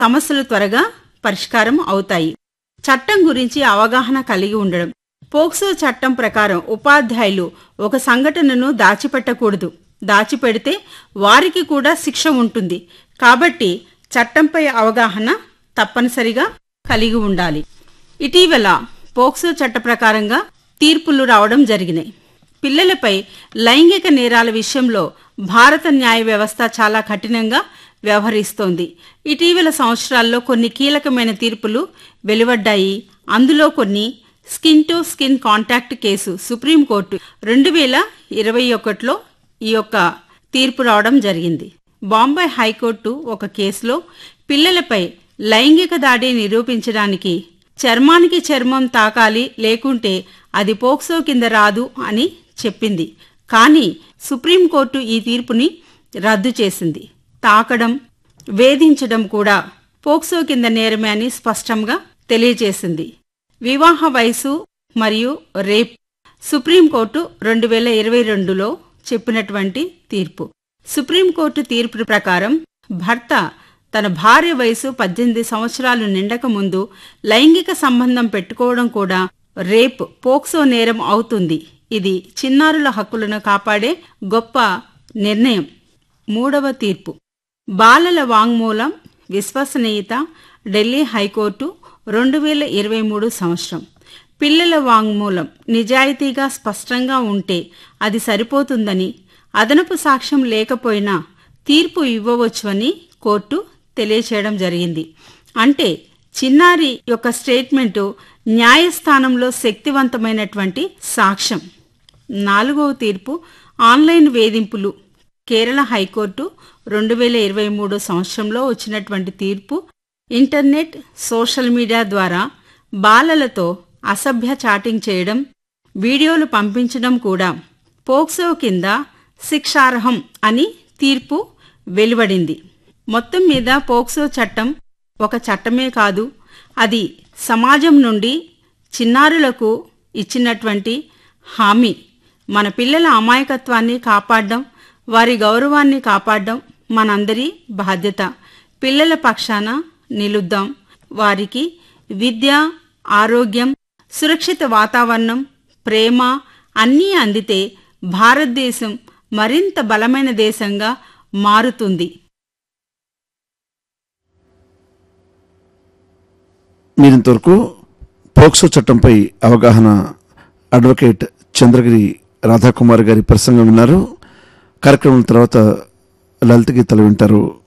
సమస్యలు త్వరగా పరిష్కారం అవుతాయి చట్టం గురించి అవగాహన కలిగి ఉండడం పోక్సో చట్టం ప్రకారం ఉపాధ్యాయులు ఒక సంఘటనను దాచిపెట్టకూడదు దాచిపెడితే వారికి కూడా శిక్ష ఉంటుంది కాబట్టి చట్టంపై అవగాహన తప్పనిసరిగా కలిగి ఉండాలి ఇటీవల పోక్సో చట్ట ప్రకారంగా తీర్పులు రావడం జరిగినాయి పిల్లలపై లైంగిక నేరాల విషయంలో భారత న్యాయ వ్యవస్థ చాలా కఠినంగా వ్యవహరిస్తోంది ఇటీవల సంవత్సరాల్లో కొన్ని కీలకమైన తీర్పులు వెలువడ్డాయి అందులో కొన్ని skin to skin contact case supreme court రెండు వేల ఇరవై ఒకటిలో ఈ యొక్క తీర్పు రావడం జరిగింది బాంబే హైకోర్టు ఒక కేసులో పిల్లలపై లైంగిక దాడి నిరూపించడానికి చర్మానికి చర్మం తాకాలి లేకుంటే అది పోక్సో కింద రాదు అని చెప్పింది కానీ సుప్రీంకోర్టు ఈ తీర్పుని రద్దు చేసింది తాకడం వేధించడం కూడా పోక్సో కింద నేరమే అని స్పష్టంగా తెలియజేసింది వివాహ వయసు మరియు రేప్ సుప్రీంకోర్టు రెండు వేల ఇరవై రెండులో చెప్పినటువంటి తీర్పు సుప్రీంకోర్టు తీర్పు ప్రకారం భర్త తన భార్య వయసు పద్దెనిమిది సంవత్సరాలు నిండక ముందు లైంగిక సంబంధం పెట్టుకోవడం కూడా రేప్ పోక్సో నేరం అవుతుంది ఇది చిన్నారుల హక్కులను కాపాడే గొప్ప నిర్ణయం మూడవ తీర్పు బాలల వాంగ్మూలం విశ్వసనీయత ఢిల్లీ హైకోర్టు రెండు వేల ఇరవై మూడు సంవత్సరం పిల్లల వాంగ్మూలం నిజాయితీగా స్పష్టంగా ఉంటే అది సరిపోతుందని అదనపు సాక్ష్యం లేకపోయినా తీర్పు ఇవ్వవచ్చువని కోర్టు తెలియచేయడం జరిగింది అంటే చిన్నారి యొక్క స్టేట్మెంటు న్యాయస్థానంలో శక్తివంతమైనటువంటి సాక్ష్యం నాలుగవ తీర్పు ఆన్లైన్ వేధింపులు కేరళ హైకోర్టు రెండు వేల ఇరవై మూడు సంవత్సరంలో వచ్చినటువంటి తీర్పు ఇంటర్నెట్ సోషల్ మీడియా ద్వారా బాలలతో అసభ్య చాటింగ్ చేయడం వీడియోలు పంపించడం కూడా పోక్సో కింద శిక్షార్హం అని తీర్పు వెలువడింది మొత్తం మీద పోక్సో చట్టం ఒక చట్టమే కాదు అది సమాజం నుండి చిన్నారులకు ఇచ్చినటువంటి హామీ మన పిల్లల అమాయకత్వాన్ని కాపాడడం వారి గౌరవాన్ని కాపాడడం మనందరి బాధ్యత పిల్లల పక్షాన నిలుద్దాం వారికి విద్య ఆరోగ్యం సురక్షిత వాతావరణం ప్రేమ అన్నీ అందితే భారతదేశం మరింత బలమైన దేశంగా మారుతుంది మీరింతవరకు పోక్సో చట్టంపై అవగాహన అడ్వకేట్ చంద్రగిరి రాధాకుమార్ గారి ప్రసంగం విన్నారు కార్యక్రమం తర్వాత లలిత గీతలు వింటారు